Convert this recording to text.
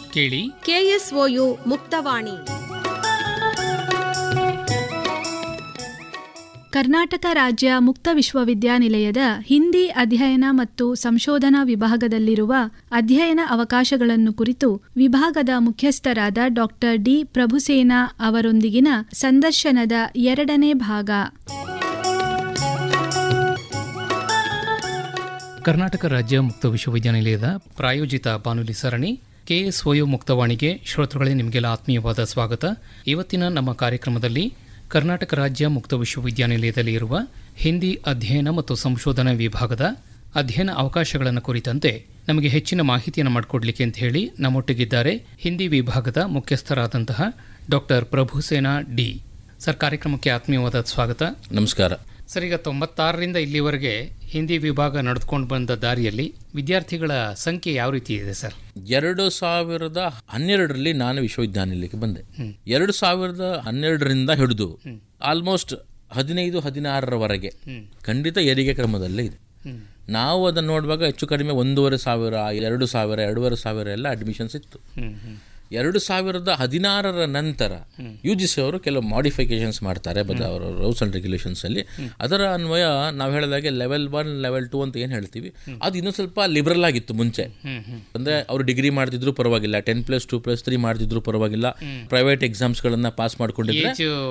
ಕೇಳಿ ಕೆಎಸ್ಒಯು ಮುಕ್ತವಾಣಿ ಕರ್ನಾಟಕ ರಾಜ್ಯ ಮುಕ್ತ ವಿಶ್ವವಿದ್ಯಾನಿಲಯದ ಹಿಂದಿ ಅಧ್ಯಯನ ಮತ್ತು ಸಂಶೋಧನಾ ವಿಭಾಗದಲ್ಲಿರುವ ಅಧ್ಯಯನ ಅವಕಾಶಗಳನ್ನು ಕುರಿತು ವಿಭಾಗದ ಮುಖ್ಯಸ್ಥರಾದ ಡಾಕ್ಟರ್ ಡಿ ಪ್ರಭುಸೇನಾ ಅವರೊಂದಿಗಿನ ಸಂದರ್ಶನದ ಎರಡನೇ ಭಾಗ ಕರ್ನಾಟಕ ರಾಜ್ಯ ಮುಕ್ತ ವಿಶ್ವವಿದ್ಯಾನಿಲಯದ ಪ್ರಾಯೋಜಿತ ಬಾನುಲಿ ಸರಣಿ ಕೆಎಸ್ಒಯು ಮುಕ್ತವಾಣಿಗೆ ಶ್ರೋತೃಗಳೇ ನಿಮಗೆಲ್ಲ ಆತ್ಮೀಯವಾದ ಸ್ವಾಗತ ಇವತ್ತಿನ ನಮ್ಮ ಕಾರ್ಯಕ್ರಮದಲ್ಲಿ ಕರ್ನಾಟಕ ರಾಜ್ಯ ಮುಕ್ತ ವಿಶ್ವವಿದ್ಯಾನಿಲಯದಲ್ಲಿ ಇರುವ ಹಿಂದಿ ಅಧ್ಯಯನ ಮತ್ತು ಸಂಶೋಧನಾ ವಿಭಾಗದ ಅಧ್ಯಯನ ಅವಕಾಶಗಳನ್ನು ಕುರಿತಂತೆ ನಮಗೆ ಹೆಚ್ಚಿನ ಮಾಹಿತಿಯನ್ನು ಮಾಡಿಕೊಡ್ಲಿಕ್ಕೆ ಅಂತ ಹೇಳಿ ನಮ್ಮೊಟ್ಟಿಗಿದ್ದಾರೆ ಹಿಂದಿ ವಿಭಾಗದ ಮುಖ್ಯಸ್ಥರಾದಂತಹ ಡಾಕ್ಟರ್ ಪ್ರಭುಸೇನಾ ಡಿ ಸರ್ ಕಾರ್ಯಕ್ರಮಕ್ಕೆ ಆತ್ಮೀಯವಾದ ಸ್ವಾಗತ ನಮಸ್ಕಾರ ಸರ್ ಈಗ ತೊಂಬತ್ತಾರರಿಂದ ಇಲ್ಲಿವರೆಗೆ ಹಿಂದಿ ವಿಭಾಗ ನಡೆದುಕೊಂಡು ಬಂದ ದಾರಿಯಲ್ಲಿ ವಿದ್ಯಾರ್ಥಿಗಳ ಸಂಖ್ಯೆ ಯಾವ ರೀತಿ ಇದೆ ಸರ್ ಎರಡು ಸಾವಿರದ ಹನ್ನೆರಡರಲ್ಲಿ ನಾನು ವಿಶ್ವವಿದ್ಯಾನಿಲಯಕ್ಕೆ ಬಂದೆ ಎರಡು ಸಾವಿರದ ಹನ್ನೆರಡರಿಂದ ಹಿಡಿದು ಆಲ್ಮೋಸ್ಟ್ ಹದಿನೈದು ಹದಿನಾರರವರೆಗೆ ಖಂಡಿತ ಏರಿಕೆ ಕ್ರಮದಲ್ಲೇ ಇದೆ ನಾವು ಅದನ್ನು ನೋಡುವಾಗ ಹೆಚ್ಚು ಕಡಿಮೆ ಒಂದೂವರೆ ಸಾವಿರ ಎರಡು ಸಾವಿರ ಎರಡೂವರೆ ಸಾವಿರ ಎಲ್ಲ ಅಡ್ಮಿಷನ್ಸ್ ಇತ್ತು ಎರಡು ಸಾವಿರದ ಹದಿನಾರರ ನಂತರ ಯು ಜಿ ಸಿ ಅವರು ಕೆಲವು ಮಾಡಿಫಿಕೇಶನ್ಸ್ ಮಾಡ್ತಾರೆ ಬದ ಅವರ ರೂಲ್ಸ್ ಅಂಡ್ ರೆಗ್ಯುಲೇಷನ್ಸ್ ಅಲ್ಲಿ ಅದರ ಅನ್ವಯ ನಾವು ಹೇಳಿದಾಗೆ ಲೆವೆಲ್ ಒನ್ ಲೆವೆಲ್ ಟು ಅಂತ ಏನು ಹೇಳ್ತೀವಿ ಅದು ಇನ್ನೂ ಸ್ವಲ್ಪ ಲಿಬರಲ್ ಆಗಿತ್ತು ಮುಂಚೆ ಅಂದ್ರೆ ಅವರು ಡಿಗ್ರಿ ಮಾಡ್ತಿದ್ರು ಪರವಾಗಿಲ್ಲ ten plus two plus three ಮಾಡ್ತಿದ್ರು ಪರವಾಗಿಲ್ಲ ಪ್ರೈವೇಟ್ ಎಕ್ಸಾಮ್ಸ್ಗಳನ್ನ ಪಾಸ್ ಮಾಡ್ಕೊಂಡಿದ್ರೆ ಏಜ್